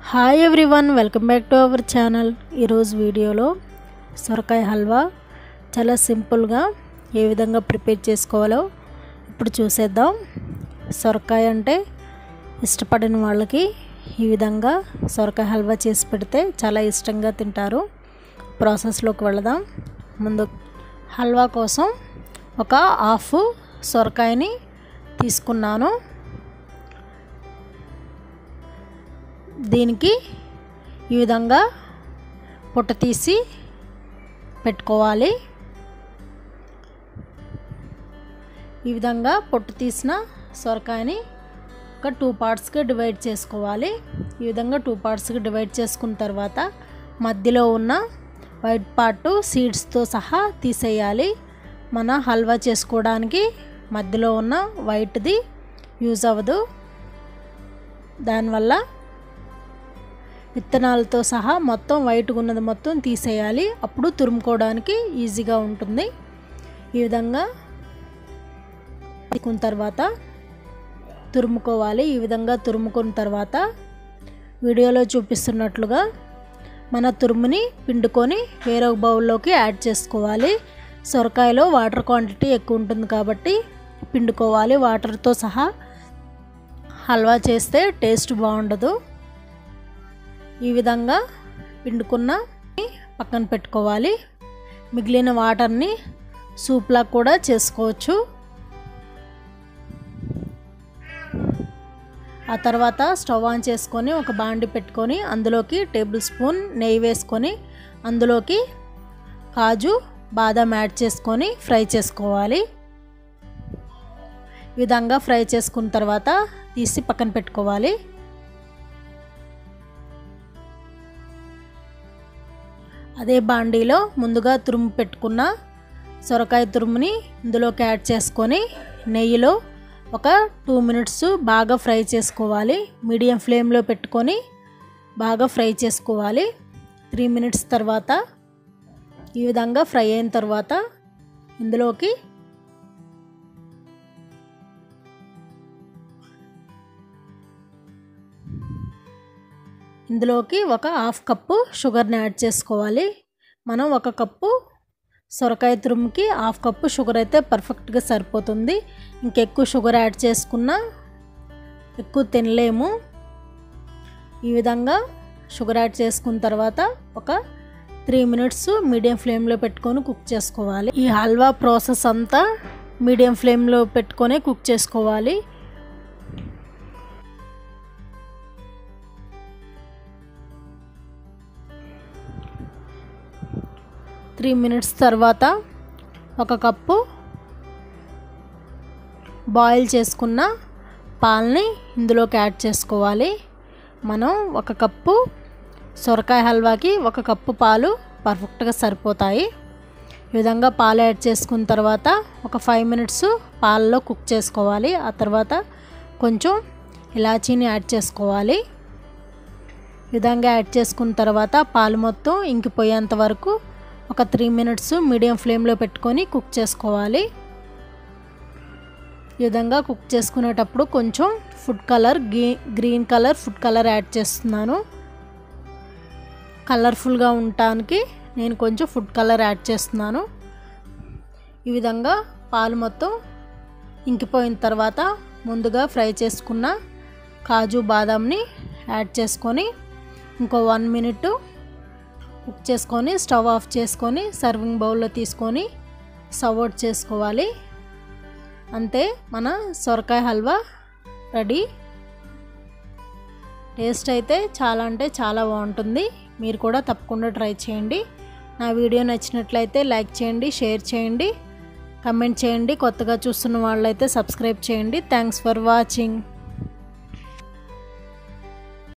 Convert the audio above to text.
hi everyone welcome back to our channel ఈరోజు వీడియోలో సొరకాయ హల్వా చాలా సింపుల్గా ఏ విధంగా ప్రిపేర్ చేసుకోవాలో ఇప్పుడు చూసేద్దాం సొరకాయ అంటే ఇష్టపడిన వాళ్ళకి ఈ విధంగా సొరకాయ హల్వా చేసి పెడితే చాలా ఇష్టంగా తింటారు ప్రాసెస్లోకి వెళదాం ముందు హల్వా కోసం ఒక హాఫ్ సొరకాయని తీసుకున్నాను దీనికి ఈ విధంగా పొట్ట తీసి పెట్టుకోవాలి ఈ విధంగా పొట్టు తీసిన సొరకాయని ఒక టూ పార్ట్స్గా డివైడ్ చేసుకోవాలి ఈ విధంగా టూ పార్ట్స్గా డివైడ్ చేసుకున్న తర్వాత మధ్యలో ఉన్న వైట్ పార్ట్ సీడ్స్తో సహా తీసేయాలి మన హల్వా చేసుకోవడానికి మధ్యలో ఉన్న వైట్ది యూజ్ అవ్వదు దానివల్ల విత్తనాలతో సహా మొత్తం వైట్గా ఉన్నది మొత్తం తీసేయాలి అప్పుడు తురుముకోవడానికి ఈజీగా ఉంటుంది ఈ విధంగా తీసుకున్న తర్వాత తురుముకోవాలి ఈ విధంగా తురుముకున్న తర్వాత వీడియోలో చూపిస్తున్నట్లుగా మన తురుముని పిండుకొని వేరే బౌల్లోకి యాడ్ చేసుకోవాలి సొరకాయలో వాటర్ క్వాంటిటీ ఎక్కువ ఉంటుంది కాబట్టి పిండుకోవాలి వాటర్తో సహా హల్వా చేస్తే టేస్ట్ బాగుండదు ఈ విధంగా పిండుకున్న పక్కన పెట్టుకోవాలి మిగిలిన వాటర్ని సూప్లా కూడా చేసుకోవచ్చు ఆ తర్వాత స్టవ్ ఆన్ చేసుకొని ఒక బాండి పెట్టుకొని అందులోకి టేబుల్ స్పూన్ నెయ్యి వేసుకొని అందులోకి కాజు బాదం యాడ్ చేసుకొని ఫ్రై చేసుకోవాలి ఈ విధంగా ఫ్రై చేసుకున్న తర్వాత తీసి పక్కన పెట్టుకోవాలి అదే బాండీలో ముందుగా తురుము పెట్టుకున్న సొరకాయ తురుముని ఇందులోకి యాడ్ చేసుకొని నెయ్యిలో ఒక టూ మినిట్స్ బాగా ఫ్రై చేసుకోవాలి మీడియం ఫ్లేమ్లో పెట్టుకొని బాగా ఫ్రై చేసుకోవాలి త్రీ మినిట్స్ తర్వాత ఈ విధంగా ఫ్రై అయిన తర్వాత ఇందులోకి ఇందులోకి ఒక హాఫ్ కప్పు షుగర్ని యాడ్ చేసుకోవాలి మనం ఒక కప్పు సొరకాయ తురుముకి హాఫ్ కప్పు షుగర్ అయితే పర్ఫెక్ట్గా సరిపోతుంది ఇంకెక్కువ షుగర్ యాడ్ చేసుకున్నా ఎక్కువ తినలేము ఈ విధంగా షుగర్ యాడ్ చేసుకున్న తర్వాత ఒక త్రీ మినిట్స్ మీడియం ఫ్లేమ్లో పెట్టుకొని కుక్ చేసుకోవాలి ఈ హల్వా ప్రాసెస్ అంతా మీడియం ఫ్లేమ్లో పెట్టుకొని కుక్ చేసుకోవాలి త్రీ మినిట్స్ తర్వాత ఒక కప్పు బాయిల్ చేసుకున్న పాలని ఇందులోకి యాడ్ చేసుకోవాలి మనం ఒక కప్పు సొరకాయ హల్వాకి ఒక కప్పు పాలు పర్ఫెక్ట్గా సరిపోతాయి ఈ విధంగా పాలు యాడ్ చేసుకున్న తర్వాత ఒక ఫైవ్ మినిట్స్ పాలలో కుక్ చేసుకోవాలి ఆ తర్వాత కొంచెం ఇలాచీని యాడ్ చేసుకోవాలి ఈ విధంగా యాడ్ చేసుకున్న తర్వాత పాలు మొత్తం ఇంకిపోయేంత వరకు ఒక త్రీ మినిట్స్ మీడియం ఫ్లేమ్లో పెట్టుకొని కుక్ చేసుకోవాలి ఈ విధంగా కుక్ చేసుకునేటప్పుడు కొంచెం ఫుడ్ కలర్ గ్రీ green colour food colour add చేస్తున్నాను కలర్ఫుల్గా ఉండటానికి నేను కొంచెం ఫుడ్ కలర్ యాడ్ చేస్తున్నాను ఈ విధంగా పాలు మొత్తం ఇంకిపోయిన తర్వాత ముందుగా ఫ్రై చేసుకున్న కాజు బాదాంని యాడ్ చేసుకొని ఇంకో వన్ మినిట్ కుక్ చేసుకొని స్టవ్ ఆఫ్ చేసుకొని సర్వింగ్ బౌల్లో తీసుకొని సర్వ్ అవుట్ చేసుకోవాలి అంతే మన సొరకాయ హల్వా రెడీ టేస్ట్ అయితే చాలా అంటే చాలా బాగుంటుంది మీరు కూడా తప్పకుండా ట్రై చేయండి నా వీడియో నచ్చినట్లయితే లైక్ చేయండి షేర్ చేయండి కమెంట్ చేయండి కొత్తగా చూస్తున్న వాళ్ళైతే సబ్స్క్రైబ్ చేయండి థ్యాంక్స్ ఫర్ వాచింగ్